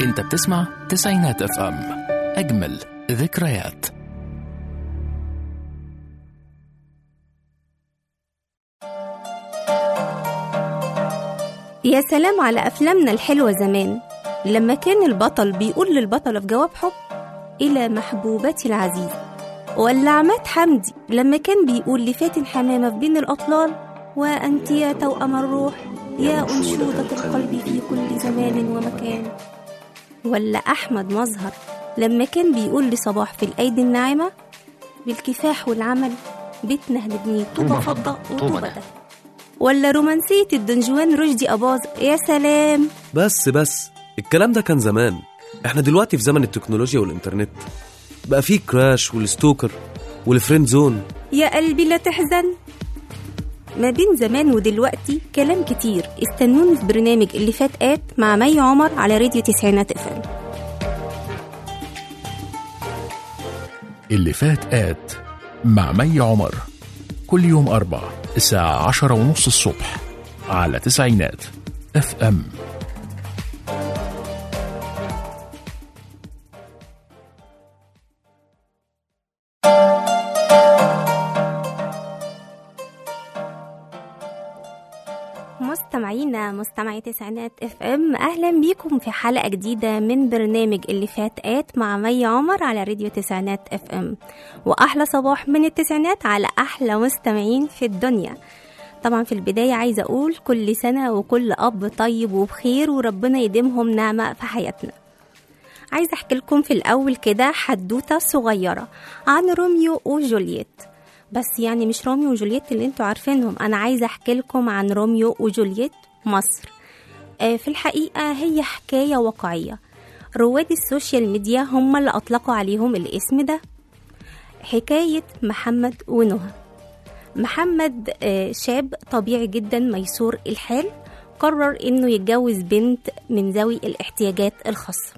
انت بتسمع تسعينات اف ام اجمل ذكريات يا سلام على أفلامنا الحلوة زمان لما كان البطل بيقول للبطلة في جواب حب إلى محبوبتي العزيزة ولا عماد حمدي لما كان بيقول لفاتن حمامة في بين الأطلال وأنت يا توأم الروح يا أنشودة القلب في كل زمان ومكان ولا أحمد مظهر لما كان بيقول لصباح في الأيدي الناعمة بالكفاح والعمل بيتنا هنبنيه طوبة فضة وطوبة ده ولا رومانسية الدنجوان رشدي أباظ يا سلام بس بس الكلام ده كان زمان احنا دلوقتي في زمن التكنولوجيا والإنترنت بقى فيه كراش والستوكر والفريند زون يا قلبي لا تحزن ما بين زمان ودلوقتي كلام كتير استنوني في برنامج اللي فات آت مع مي عمر على راديو تسعينات اف اللي فات آت مع مي عمر كل يوم أربع الساعة عشرة ونص الصبح على تسعينات اف ام مستمعينا مستمعي تسعينات اف ام اهلا بيكم في حلقه جديده من برنامج اللي فات آت مع مي عمر على راديو تسعينات اف ام واحلى صباح من التسعينات على احلى مستمعين في الدنيا طبعا في البداية عايزة أقول كل سنة وكل أب طيب وبخير وربنا يديمهم نعمة في حياتنا عايزة أحكي لكم في الأول كده حدوتة صغيرة عن روميو وجولييت بس يعني مش روميو وجولييت اللي انتوا عارفينهم أنا عايزة أحكي لكم عن روميو وجولييت مصر آه، في الحقيقة هي حكاية واقعية رواد السوشيال ميديا هم اللي أطلقوا عليهم الاسم ده حكاية محمد ونهى محمد آه، شاب طبيعي جدا ميسور الحال قرر انه يتجوز بنت من ذوي الاحتياجات الخاصة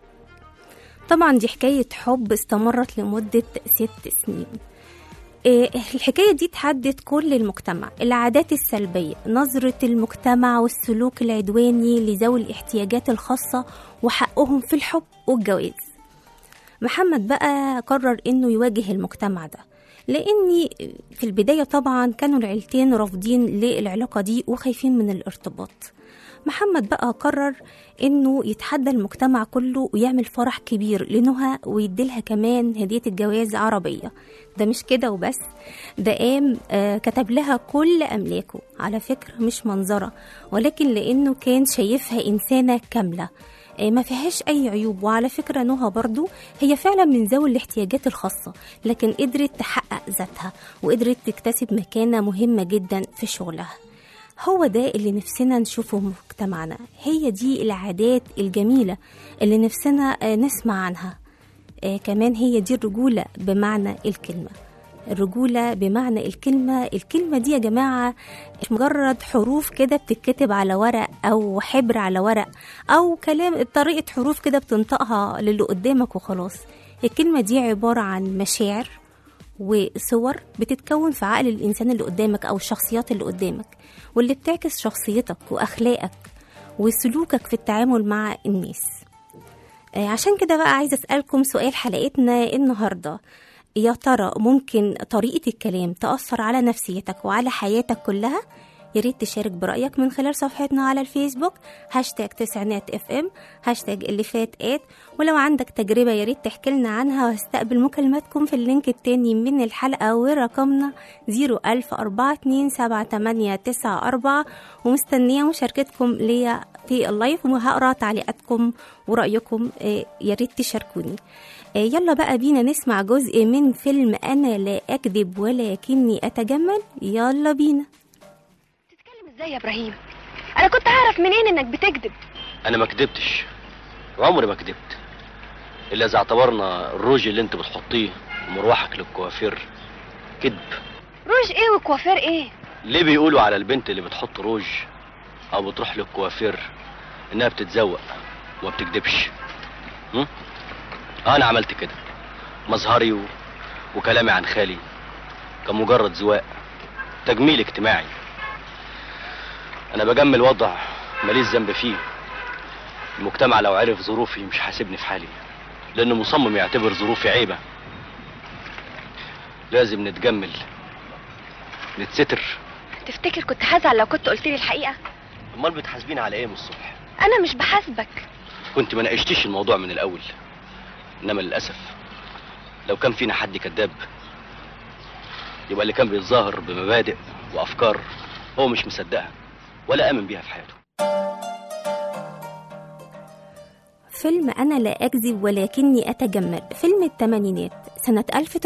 طبعا دي حكاية حب استمرت لمدة ست سنين آه، الحكاية دي تحدد كل المجتمع العادات السلبية نظرة المجتمع والسلوك العدواني لذوي الاحتياجات الخاصة وحقهم في الحب والجواز محمد بقى قرر انه يواجه المجتمع ده لاني في البدايه طبعا كانوا العيلتين رافضين للعلاقه دي وخايفين من الارتباط محمد بقى قرر انه يتحدى المجتمع كله ويعمل فرح كبير لنهى ويديلها كمان هديه الجواز عربيه ده مش كده وبس ده قام آه كتب لها كل املاكه على فكره مش منظره ولكن لانه كان شايفها انسانه كامله آه، ما فيهاش اي عيوب وعلى فكره نهى برضو هي فعلا من ذوي الاحتياجات الخاصه لكن قدرت تحقق ذاتها وقدرت تكتسب مكانه مهمه جدا في شغلها هو ده اللي نفسنا نشوفه في مجتمعنا هي دي العادات الجميله اللي نفسنا آه، نسمع عنها آه، كمان هي دي الرجوله بمعنى الكلمه الرجولة بمعنى الكلمة الكلمة دي يا جماعة مش مجرد حروف كده بتتكتب على ورق أو حبر على ورق أو كلام طريقة حروف كده بتنطقها للي قدامك وخلاص الكلمة دي عبارة عن مشاعر وصور بتتكون في عقل الإنسان اللي قدامك أو الشخصيات اللي قدامك واللي بتعكس شخصيتك وأخلاقك وسلوكك في التعامل مع الناس آه، عشان كده بقى عايزة أسألكم سؤال حلقتنا النهاردة يا ترى ممكن طريقة الكلام تأثر على نفسيتك وعلى حياتك كلها؟ يا ريت تشارك برأيك من خلال صفحتنا على الفيسبوك هاشتاج تسعينات اف ام هاشتاج اللي فات ات ولو عندك تجربة يا ريت تحكي لنا عنها وهستقبل مكالماتكم في اللينك التاني من الحلقة ورقمنا 010427894 ومستنية مشاركتكم ليا في اللايف وهقرا تعليقاتكم ورأيكم آه، يا ريت تشاركوني آه، يلا بقى بينا نسمع جزء من فيلم أنا لا أكذب ولكني أتجمل يلا بينا بتتكلم ازاي يا ابراهيم انا كنت هعرف منين انك بتكذب انا ما كدبتش وعمري ما كدبت الا اذا اعتبرنا الروج اللي انت بتحطيه ومروحك للكوافير كذب روج ايه وكوافير ايه ليه بيقولوا على البنت اللي بتحط روج او بتروح للكوافير انها بتتزوق وما بتكدبش هم؟ انا عملت كده مظهري و... وكلامي عن خالي كان مجرد زواق تجميل اجتماعي انا بجمل وضع ماليش ذنب فيه المجتمع لو عرف ظروفي مش حاسبني في حالي لانه مصمم يعتبر ظروفي عيبه لازم نتجمل نتستر تفتكر كنت هزعل لو كنت قلت لي الحقيقه امال بتحاسبيني على ايه من الصبح انا مش بحاسبك كنت ما ناقشتيش الموضوع من الاول انما للاسف لو كان فينا حد كذاب يبقى اللي كان بيتظاهر بمبادئ وافكار هو مش مصدقها ولا امن بيها في حياته فيلم أنا لا أكذب ولكني أتجمل فيلم الثمانينات سنة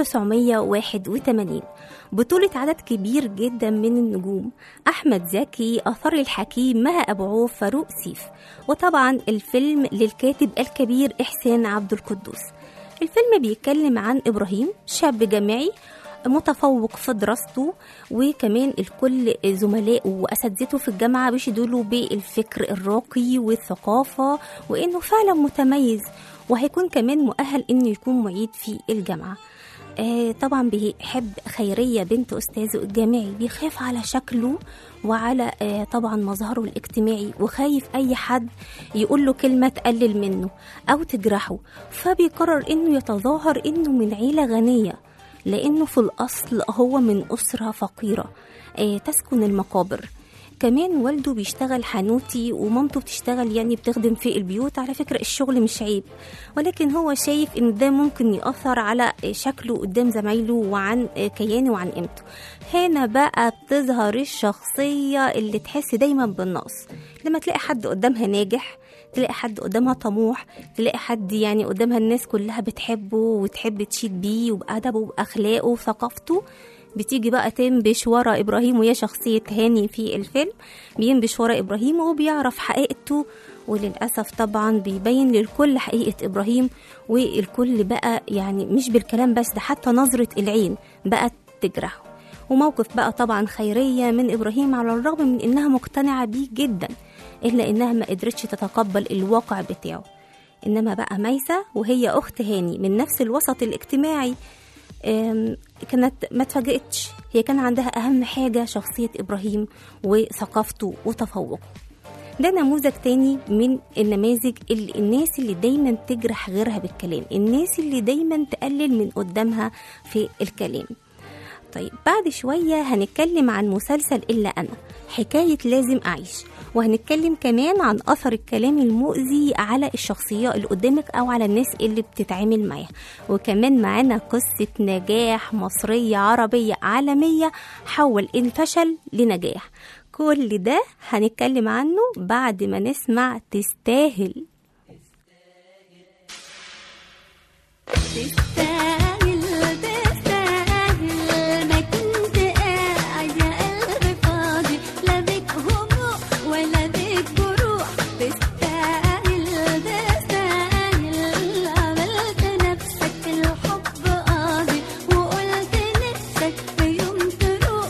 1981 بطولة عدد كبير جدا من النجوم أحمد زكي أثر الحكيم مها أبو عوف فاروق سيف وطبعا الفيلم للكاتب الكبير إحسان عبد القدوس الفيلم بيتكلم عن إبراهيم شاب جامعي متفوق في دراسته وكمان الكل زملائه واساتذته في الجامعه بيشدوا له بالفكر الراقي والثقافه وانه فعلا متميز وهيكون كمان مؤهل انه يكون معيد في الجامعه آه طبعا بيحب خيرية بنت أستاذه الجامعي بيخاف على شكله وعلى آه طبعا مظهره الاجتماعي وخايف أي حد يقول له كلمة تقلل منه أو تجرحه فبيقرر إنه يتظاهر إنه من عيلة غنية لأنه في الأصل هو من أسرة فقيرة آه تسكن المقابر كمان والده بيشتغل حانوتي ومامته بتشتغل يعني بتخدم في البيوت على فكرة الشغل مش عيب ولكن هو شايف ان ده ممكن يأثر على شكله قدام زمايله وعن كيانه وعن قيمته هنا بقى بتظهر الشخصية اللي تحس دايما بالنقص لما تلاقي حد قدامها ناجح تلاقي حد قدامها طموح تلاقي حد يعني قدامها الناس كلها بتحبه وتحب تشيد بيه وبأدبه وبأخلاقه وثقافته بتيجي بقى تنبش ورا ابراهيم وهي شخصيه هاني في الفيلم بينبش ورا ابراهيم وبيعرف حقيقته وللاسف طبعا بيبين للكل حقيقه ابراهيم والكل بقى يعني مش بالكلام بس ده حتى نظره العين بقت تجرحه وموقف بقى طبعا خيريه من ابراهيم على الرغم من انها مقتنعه بيه جدا الا انها ما قدرتش تتقبل الواقع بتاعه انما بقى ميسة وهي اخت هاني من نفس الوسط الاجتماعي كانت ما اتفاجئتش هي كان عندها اهم حاجه شخصيه ابراهيم وثقافته وتفوقه ده نموذج تاني من النماذج اللي الناس اللي دايما تجرح غيرها بالكلام الناس اللي دايما تقلل من قدامها في الكلام طيب بعد شوية هنتكلم عن مسلسل إلا أنا حكاية لازم أعيش وهنتكلم كمان عن أثر الكلام المؤذي على الشخصية اللي قدامك أو على الناس اللي بتتعامل معاها وكمان معانا قصة نجاح مصرية عربية عالمية حول الفشل لنجاح كل ده هنتكلم عنه بعد ما نسمع تستاهل تستاهل تستاهل ما كنت قاعد يا قلبي فاضي لا بك هموم ولا بك جروح تستاهل تستاهل عملت نفسك الحب قاضي وقلت نفسك في يوم تروح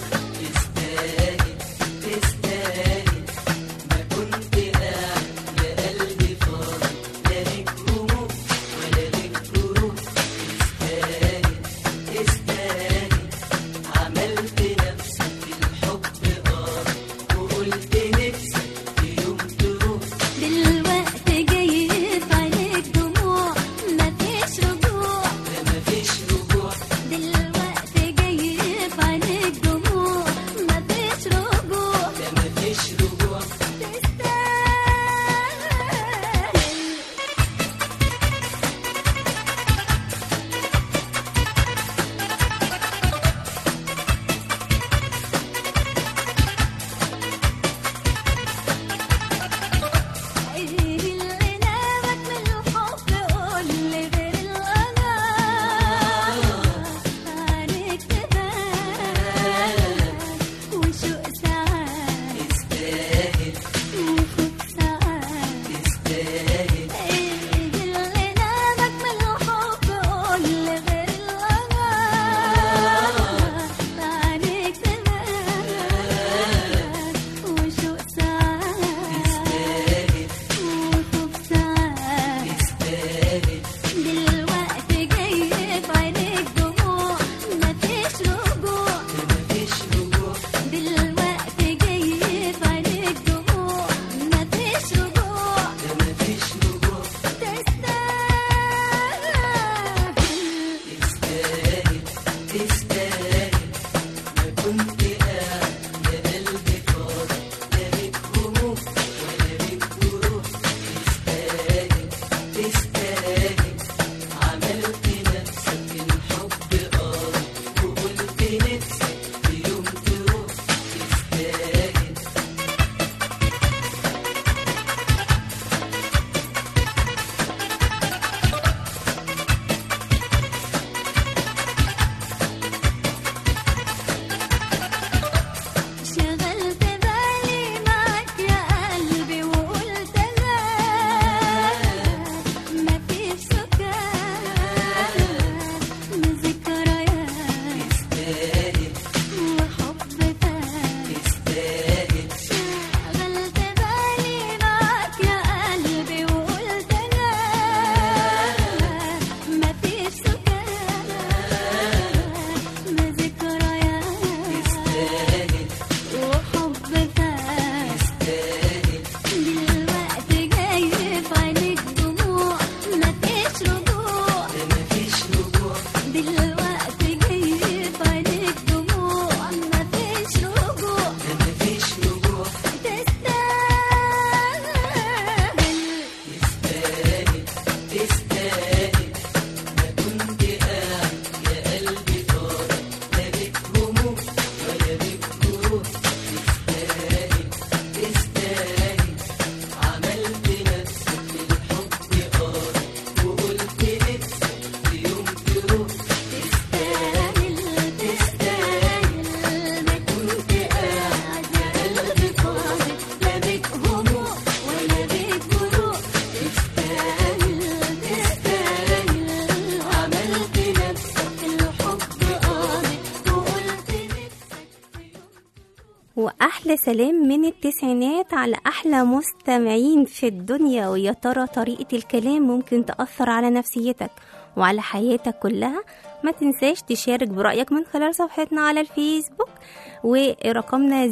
أحلى سلام من التسعينات على أحلى مستمعين في الدنيا ويا ترى طريقة الكلام ممكن تأثر على نفسيتك وعلى حياتك كلها ما تنساش تشارك برأيك من خلال صفحتنا على الفيسبوك ورقمنا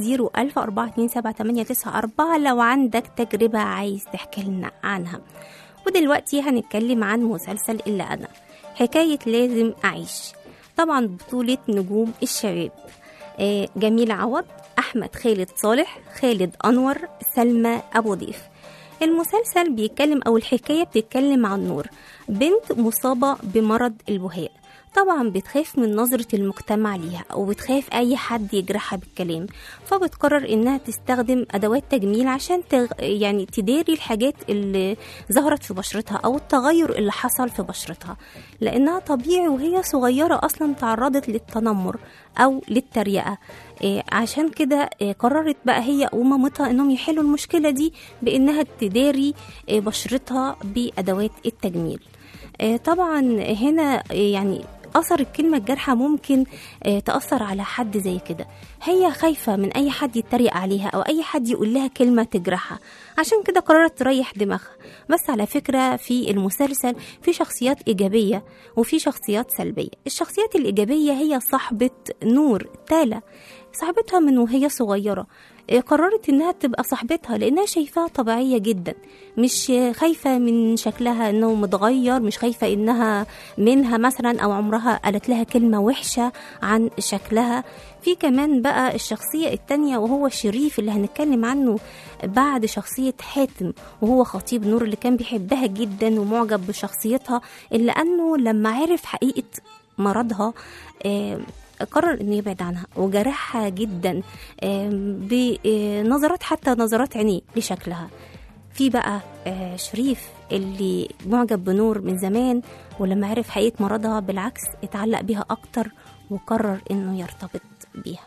014278994 لو عندك تجربة عايز تحكي لنا عنها ودلوقتي هنتكلم عن مسلسل إلا أنا حكاية لازم أعيش طبعا بطولة نجوم الشباب آه، جميل عوض أحمد خالد صالح خالد أنور سلمى أبو ضيف المسلسل بيتكلم أو الحكاية بتتكلم عن نور بنت مصابة بمرض البهاء طبعا بتخاف من نظرة المجتمع ليها أو بتخاف أي حد يجرحها بالكلام فبتقرر إنها تستخدم أدوات تجميل عشان تغ... يعني تداري الحاجات اللي ظهرت في بشرتها أو التغير اللي حصل في بشرتها لأنها طبيعي وهي صغيرة أصلا تعرضت للتنمر أو للتريقة إيه، عشان كده إيه، قررت بقى هي ومامتها انهم يحلوا المشكله دي بانها تداري إيه، بشرتها بادوات التجميل آه، طبعا هنا آه، يعني أثر الكلمة الجارحة ممكن آه، تأثر على حد زي كده هي خايفة من أي حد يتريق عليها أو أي حد يقول لها كلمة تجرحها عشان كده قررت تريح دماغها بس على فكرة في المسلسل في شخصيات إيجابية وفي شخصيات سلبية الشخصيات الإيجابية هي صاحبة نور تالا صاحبتها من وهي صغيرة آه، قررت انها تبقى صاحبتها لانها شايفاها طبيعيه جدا مش خايفه من شكلها انه متغير مش خايفه انها منها مثلا او عمرها قالت لها كلمه وحشه عن شكلها في كمان بقى الشخصيه التانية وهو شريف اللي هنتكلم عنه بعد شخصيه حاتم وهو خطيب نور اللي كان بيحبها جدا ومعجب بشخصيتها الا انه لما عرف حقيقه مرضها آه، قرر انه يبعد عنها وجرحها جدا آم، بنظرات حتى نظرات عينيه لشكلها في بقى آه، شريف اللي معجب بنور من زمان ولما عرف حقيقة مرضها بالعكس اتعلق بيها أكتر وقرر إنه يرتبط بيها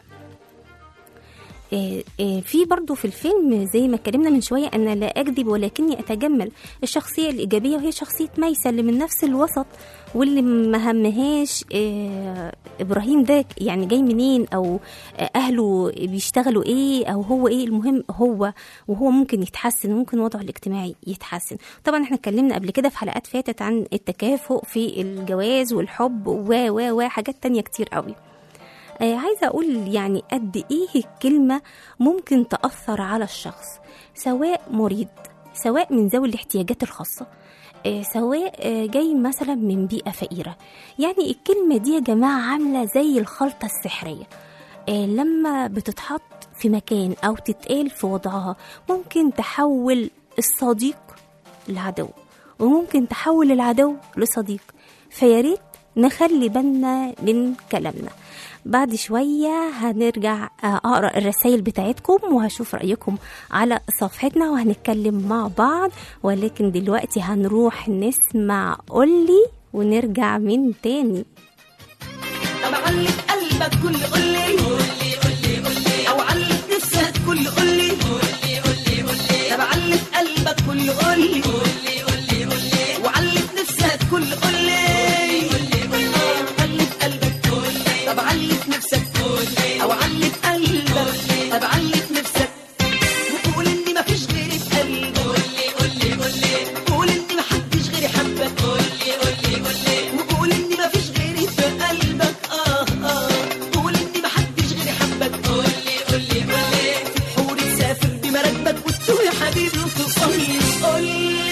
آه، آه، في برضو في الفيلم زي ما اتكلمنا من شوية أنا لا أكذب ولكني أتجمل الشخصية الإيجابية وهي شخصية ميسة اللي من نفس الوسط واللي ما همهاش آه، إبراهيم ده يعني جاي منين أو آه، أهله بيشتغلوا إيه أو هو إيه المهم هو وهو ممكن يتحسن ممكن وضعه الاجتماعي يتحسن طبعا احنا اتكلمنا قبل كده في حلقات فاتت عن التكافؤ في الجواز والحب و و و حاجات تانية كتير قوي آه، عايزة أقول يعني قد إيه الكلمة ممكن تأثر على الشخص سواء مريض سواء من ذوي الاحتياجات الخاصة آه، سواء آه، جاي مثلا من بيئة فقيرة يعني الكلمة دي يا جماعة عاملة زي الخلطة السحرية آه، لما بتتحط في مكان أو تتقال في وضعها ممكن تحول الصديق لعدو وممكن تحول العدو لصديق فياريت نخلي بالنا من كلامنا بعد شوية هنرجع آه، أقرأ الرسائل بتاعتكم وهشوف رأيكم على صفحتنا وهنتكلم مع بعض ولكن دلوقتي هنروح نسمع قولي ونرجع من تاني طب علق قلبك كل قولي قولي قولي قولي او علق نفسك كل قولي قولي قولي قولي طب علق قلبك كل قولي قولي قولي قولي وعلق نفسك كل قولي قولي قولي علق قلبك قولي طب علق نفسك قولي او علق قلبك طب علق نفسك وقول اني مفيش غيري في قلبي قولي قولي قولي قول اني محدش غيري حبك قولي قولي قولي وقول اني مفيش غيري في قلبك اه اه قول اني محدش غيري حبك قولي قولي قولي في بحوري سافر بمراكبك وتسوق يا حبيبي وتصلي قولي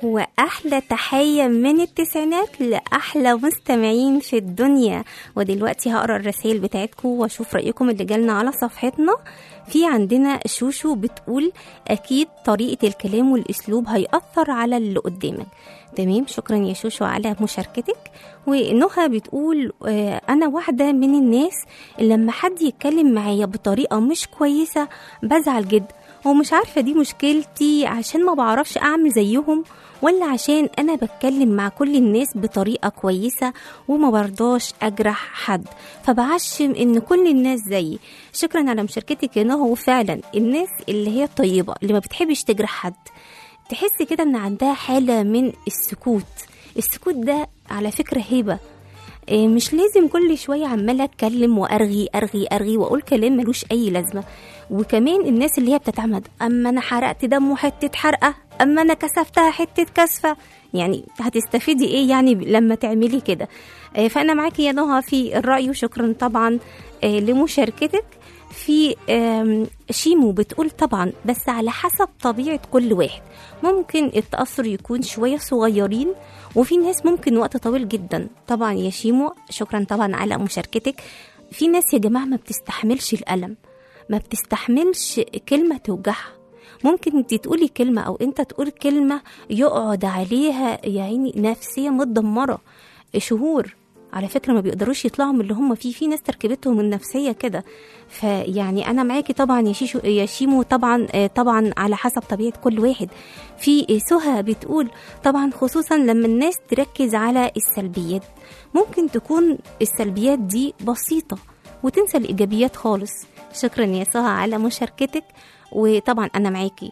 وأحلى تحية من التسعينات لأحلى مستمعين في الدنيا ودلوقتي هقرا الرسائل بتاعتكم واشوف رأيكم اللي جالنا على صفحتنا في عندنا شوشو بتقول أكيد طريقة الكلام والأسلوب هيأثر على اللي قدامك تمام شكرا يا شوشو على مشاركتك ونهى بتقول آه، أنا واحدة من الناس اللي لما حد يتكلم معايا بطريقة مش كويسة بزعل جدا ومش عارفة دي مشكلتي عشان ما بعرفش أعمل زيهم ولا عشان أنا بتكلم مع كل الناس بطريقة كويسة وما برضاش أجرح حد فبعشم إن كل الناس زيي شكرا على مشاركتك يا نهى وفعلا الناس اللي هي الطيبة اللي ما بتحبش تجرح حد تحس كده إن عندها حالة من السكوت السكوت ده على فكرة هبة إيه، مش لازم كل شوية عمالة أتكلم وأرغي أرغي أرغي وأقول كلام ملوش أي لازمة وكمان الناس اللي هي بتتعمد أما أنا حرقت دمه حتة حرقة أما أنا كسفتها حتة كسفة يعني هتستفيدي إيه يعني لما تعملي كده إيه، فأنا معاكي يا نهى في الرأي وشكرا طبعا إيه، لمشاركتك في آم، شيمو بتقول طبعا بس على حسب طبيعة كل واحد ممكن التأثر يكون شوية صغيرين وفي ناس ممكن وقت طويل جدا طبعا يا شيمو شكرا طبعا على مشاركتك في ناس يا جماعة ما بتستحملش الألم ما بتستحملش كلمة توجعها ممكن انت تقولي كلمة أو انت تقول كلمة يقعد عليها يعني نفسية متدمرة شهور على فكرة ما بيقدروش يطلعوا من اللي هم فيه في ناس تركيبتهم النفسية كده فيعني أنا معاكي طبعا يا شيشو يا شيمو طبعا آه، طبعا على حسب طبيعة كل واحد في سهى بتقول طبعا خصوصا لما الناس تركز على السلبيات ممكن تكون السلبيات دي بسيطة وتنسى الإيجابيات خالص شكرا يا سهى على مشاركتك وطبعا أنا معاكي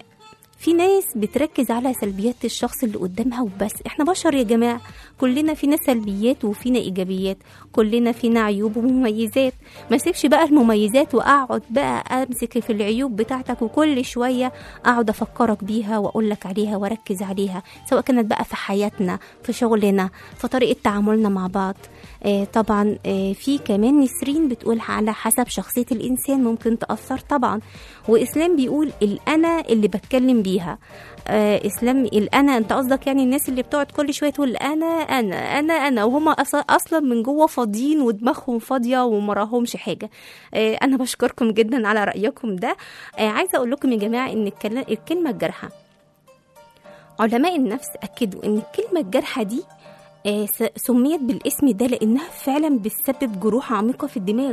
في ناس بتركز على سلبيات الشخص اللي قدامها وبس احنا بشر يا جماعة كلنا فينا سلبيات وفينا ايجابيات كلنا فينا عيوب ومميزات ما سيبش بقى المميزات واقعد بقى امسك في العيوب بتاعتك وكل شوية اقعد افكرك بيها واقول لك عليها واركز عليها سواء كانت بقى في حياتنا في شغلنا في طريقة تعاملنا مع بعض آه طبعا آه في كمان نسرين بتقول على حسب شخصية الإنسان ممكن تأثر طبعا وإسلام بيقول الأنا اللي بتكلم بيها آه إسلام الأنا أنت قصدك يعني الناس اللي بتقعد كل شوية تقول أنا أنا أنا أنا وهم أص- أصلا من جوه فاضيين ودماغهم فاضية ومراهمش حاجة آه أنا بشكركم جدا على رأيكم ده آه عايزة أقول لكم يا جماعة إن الكلا- الكلمة الجارحة علماء النفس أكدوا إن الكلمة الجارحة دي آه، س- سميت بالاسم ده لأنها فعلا بتسبب جروح عميقة في الدماغ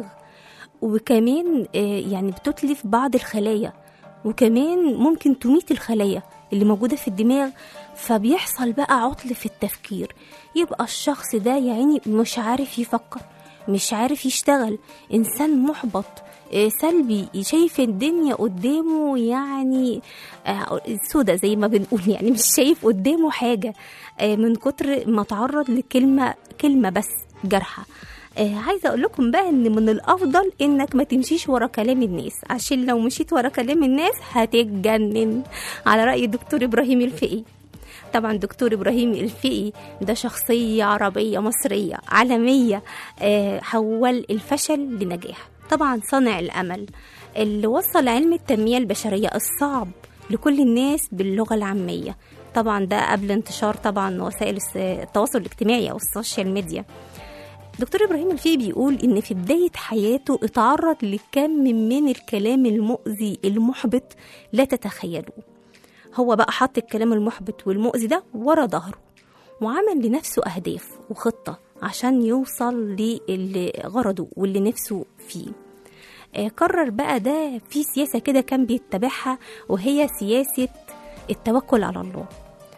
وكمان آه، يعني بتتلف بعض الخلايا وكمان ممكن تميت الخلايا اللي موجودة في الدماغ فبيحصل بقى عطل في التفكير يبقى الشخص ده يعني مش عارف يفكر مش عارف يشتغل إنسان محبط آه، سلبي شايف الدنيا قدامه يعني آه، سودة زي ما بنقول يعني مش شايف قدامه حاجة آه، من كتر ما تعرض لكلمة كلمة بس جارحة آه، عايزه اقول لكم بقى ان من الافضل انك ما تمشيش ورا كلام الناس عشان لو مشيت ورا كلام الناس هتتجنن على راي الدكتور ابراهيم الفقي طبعا دكتور ابراهيم الفقي ده شخصيه عربيه مصريه عالميه آه، حول الفشل لنجاح طبعا صانع الامل اللي وصل علم التنميه البشريه الصعب لكل الناس باللغه العاميه طبعا ده قبل انتشار طبعا وسائل الس- التواصل الاجتماعي او السوشيال ميديا دكتور ابراهيم الفقي بيقول ان في بدايه حياته اتعرض لكم من الكلام المؤذي المحبط لا تتخيلوه هو بقى حط الكلام المحبط والمؤذي ده ورا ظهره وعمل لنفسه اهداف وخطه عشان يوصل لغرضه واللي نفسه فيه آه، قرر بقى ده في سياسه كده كان بيتبعها وهي سياسه التوكل على الله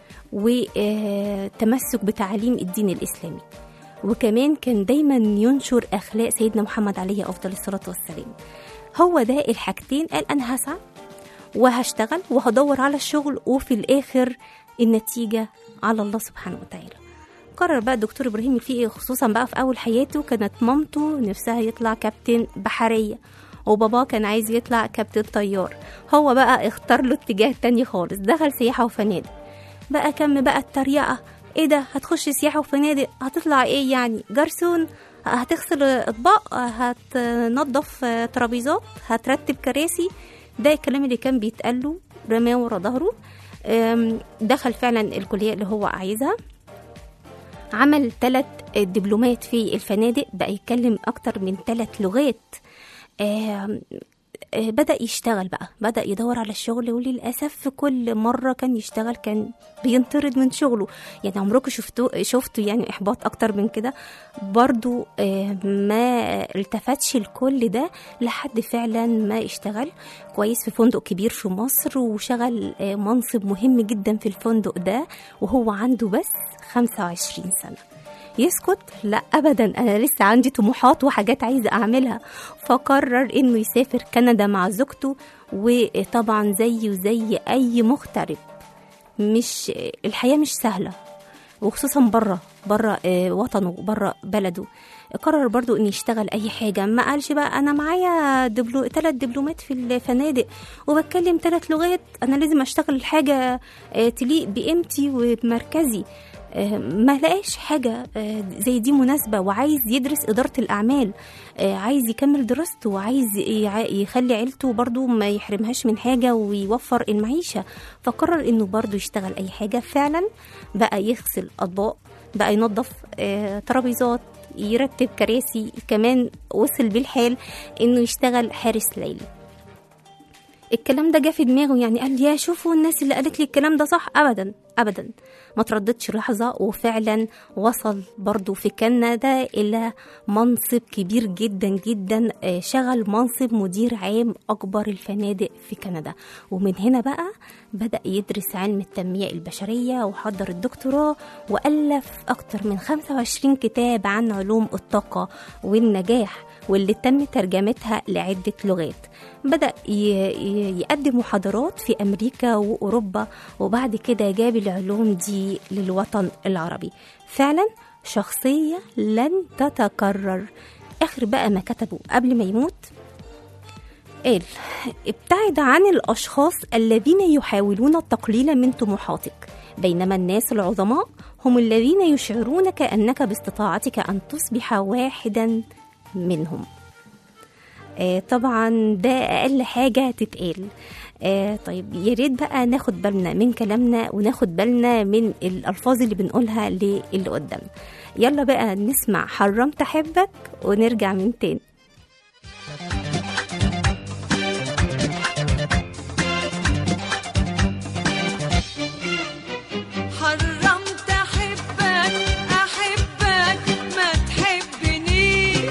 وتمسك بتعاليم الدين الاسلامي وكمان كان دايما ينشر اخلاق سيدنا محمد عليه افضل الصلاه والسلام هو ده الحاجتين قال انا هسعى وهشتغل وهدور على الشغل وفي الاخر النتيجه على الله سبحانه وتعالى قرر بقى الدكتور ابراهيم الفقي خصوصا بقى في اول حياته كانت مامته نفسها يطلع كابتن بحريه وباباه كان عايز يطلع كابتن طيار هو بقى اختار له اتجاه تاني خالص دخل سياحه وفنادق بقى كم بقى التريقه ايه ده هتخش سياحه وفنادق هتطلع ايه يعني جرسون هتغسل اطباق هتنظف ترابيزات هترتب كراسي ده الكلام اللي كان بيتقال له رماه ورا ظهره آم، دخل فعلا الكلية اللي هو عايزها عمل ثلاث دبلومات في الفنادق بقى يتكلم أكتر من ثلاث لغات آم، آه، بدأ يشتغل بقى بدأ يدور على الشغل وللأسف في كل مرة كان يشتغل كان بينطرد من شغله يعني عمركم شفتوا شفتوا يعني إحباط أكتر من كده برضو آه، ما التفتش لكل ده لحد فعلا ما اشتغل كويس في فندق كبير في مصر وشغل آه، منصب مهم جدا في الفندق ده وهو عنده بس 25 سنة يسكت لا ابدا انا لسه عندي طموحات وحاجات عايزه اعملها فقرر انه يسافر كندا مع زوجته وطبعا زيه زي اي مغترب مش الحياه مش سهله وخصوصا بره بره آه، وطنه بره بلده قرر برضو ان يشتغل اي حاجه ما قالش بقى انا معايا دبلو ثلاث دبلومات في الفنادق وبتكلم ثلاث لغات انا لازم اشتغل حاجه آه، تليق بقيمتي وبمركزي آه، ما لقاش حاجة آه، زي دي مناسبة وعايز يدرس إدارة الأعمال آه، عايز يكمل دراسته وعايز يع- يخلي عيلته برضو ما يحرمهاش من حاجة ويوفر المعيشة فقرر إنه برضو يشتغل أي حاجة فعلا بقى يغسل أطباق بقى ينظف آه، ترابيزات يرتب كراسي كمان وصل بالحال إنه يشتغل حارس ليلي الكلام ده جه في دماغه يعني قال يا شوفوا الناس اللي قالت لي الكلام ده صح ابدا ابدا ما ترددش لحظه وفعلا وصل برضو في كندا الى منصب كبير جدا جدا آه، شغل منصب مدير عام اكبر الفنادق في كندا ومن هنا بقى بدا يدرس علم التنميه البشريه وحضر الدكتوراه والف اكتر من 25 كتاب عن علوم الطاقه والنجاح واللي تم ترجمتها لعدة لغات بدأ ي- ي- يقدم محاضرات في أمريكا وأوروبا وبعد كده جاب العلوم دي للوطن العربي فعلا شخصية لن تتكرر آخر بقى ما كتبه قبل ما يموت قال ابتعد عن الأشخاص الذين يحاولون التقليل من طموحاتك بينما الناس العظماء هم الذين يشعرونك أنك باستطاعتك أن تصبح واحدا منهم آه طبعا ده أقل حاجة تتقال آه طيب يا ريت بقى ناخد بالنا من كلامنا وناخد بالنا من الألفاظ اللي بنقولها للي قدام يلا بقى نسمع حرمت أحبك ونرجع من تاني حرمت احبك احبك ما تحبنيش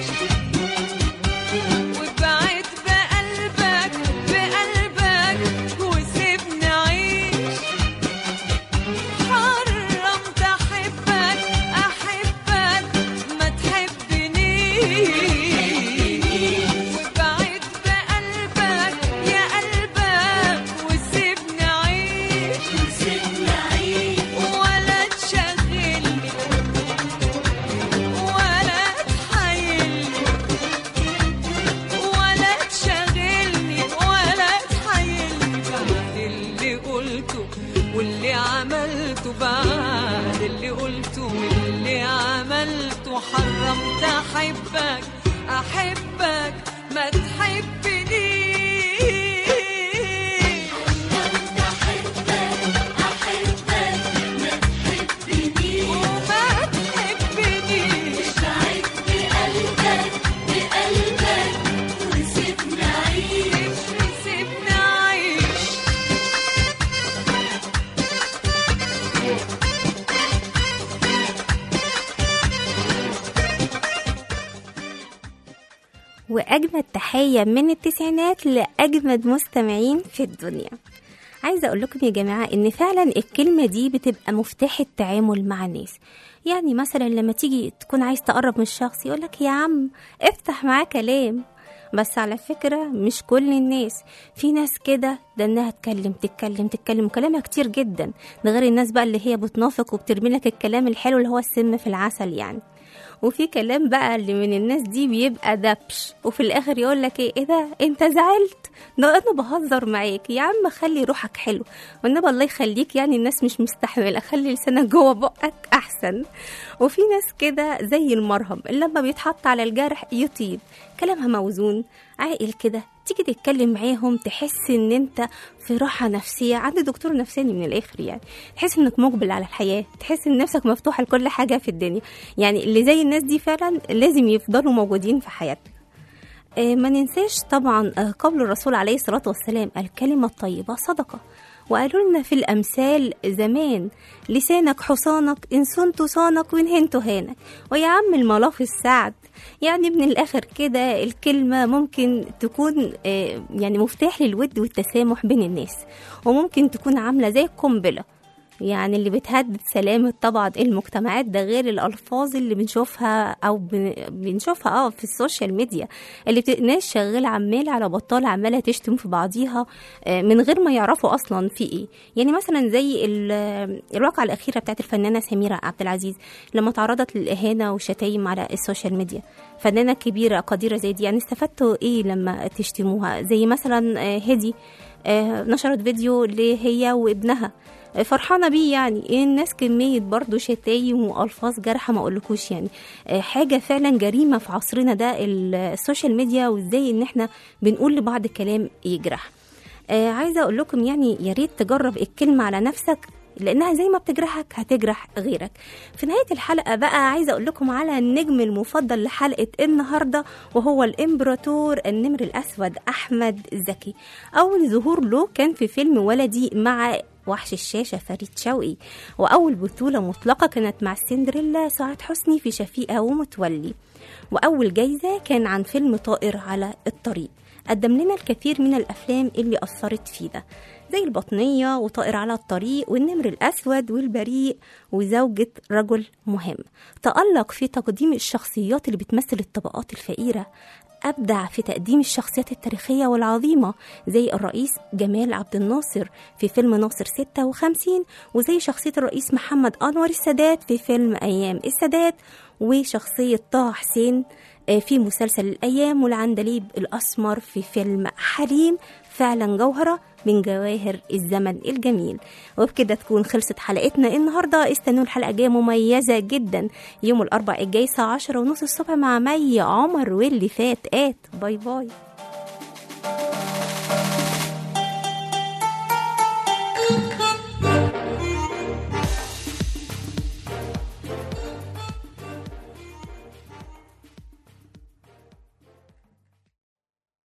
وابعد بقلبك بقلبك وسيبني اعيش حرمت احبك احبك ما تحبنيش وابعد بقلبك يا قلبك وسيبني اعيش ولا تشغلني ولا تحايلني ولا تشغلني ولا تحايلني بعد اللي قلته واللي عملته بعد اللي قلته واللي عملته حرمت احبك احبك ما تحبنيش وما تحبنيش سيبني أعيش وأجمد تحية من التسعينات لأجمد مستمعين في الدنيا عايزة أقول لكم يا جماعة إن فعلا الكلمة دي بتبقى مفتاح التعامل مع الناس يعني مثلا لما تيجي تكون عايز تقرب من الشخص يقولك يا عم افتح معاه كلام بس على فكرة مش كل الناس في ناس كده ده انها تتكلم تتكلم تتكلم وكلامها كتير جدا ده غير الناس بقى اللي هي بتنافق وبترمي لك الكلام الحلو اللي هو السم في العسل يعني وفي كلام بقى اللي من الناس دي بيبقى دبش وفي الاخر يقول لك ايه ايه ده انت زعلت ده انا بهزر معاك يا عم خلي روحك حلو والنبي الله يخليك يعني الناس مش مستحمله خلي لسانك جوه بقك احسن وفي ناس كده زي المرهم اللي لما بيتحط على الجرح يطيب كلامها موزون عاقل كده تيجي تتكلم معاهم تحس ان انت في راحه نفسيه عند دكتور نفساني من الاخر يعني تحس انك مقبل على الحياه تحس ان نفسك مفتوحه لكل حاجه في الدنيا يعني اللي زي الناس دي فعلا لازم يفضلوا موجودين في حياتنا آه، ما ننساش طبعا آه، قول الرسول عليه الصلاة والسلام الكلمة الطيبة صدقة وقالوا لنا في الأمثال زمان لسانك حصانك إن صنت صانك وإن هنت هانك ويا عم الملاف السعد يعني من الآخر كده الكلمة ممكن تكون آه، يعني مفتاح للود والتسامح بين الناس وممكن تكون عاملة زي القنبلة يعني اللي بتهدد سلامة طبعا المجتمعات ده غير الألفاظ اللي بنشوفها أو بن- بنشوفها اه في السوشيال ميديا اللي بت... ناس شغالة عمال على بطال عمالة تشتم في بعضيها آه، من غير ما يعرفوا أصلا في إيه يعني مثلا زي ال- الواقعة الأخيرة بتاعت الفنانة سميرة عبد العزيز لما تعرضت للإهانة والشتايم على السوشيال ميديا فنانة كبيرة قديرة زي دي يعني استفدتوا إيه لما تشتموها زي مثلا آه، هدي آه، نشرت فيديو لهي وابنها فرحانه بيه يعني إيه الناس كميه برضو شتايم والفاظ جارحه ما اقولكوش يعني آه، حاجه فعلا جريمه في عصرنا ده ال- السوشيال ميديا وازاي ان احنا بنقول لبعض كلام يجرح آه، عايزه اقول لكم يعني يا ريت تجرب الكلمه على نفسك لانها زي ما بتجرحك هتجرح غيرك في نهايه الحلقه بقى عايزه اقول لكم على النجم المفضل لحلقه النهارده وهو الامبراطور النمر الاسود احمد زكي اول ظهور له كان في فيلم ولدي مع وحش الشاشة فريد شوقي وأول بطولة مطلقة كانت مع سندريلا سعاد حسني في شفيقة ومتولي وأول جايزة كان عن فيلم طائر على الطريق قدم لنا الكثير من الأفلام اللي أثرت فينا زي البطنية وطائر على الطريق والنمر الأسود والبريء وزوجة رجل مهم تألق في تقديم الشخصيات اللي بتمثل الطبقات الفقيرة أبدع في تقديم الشخصيات التاريخية والعظيمة زي الرئيس جمال عبد الناصر في فيلم ناصر 56 وزي شخصية الرئيس محمد أنور السادات في فيلم أيام السادات وشخصية طه حسين آه، في مسلسل الأيام والعندليب الأسمر في فيلم حليم فعلا جوهرة من جواهر الزمن الجميل وبكده تكون خلصت حلقتنا النهاردة استنوا الحلقة الجاية مميزة جدا يوم الأربع الجاي الساعة عشرة ونص الصبح مع مي عمر واللي فات آت باي باي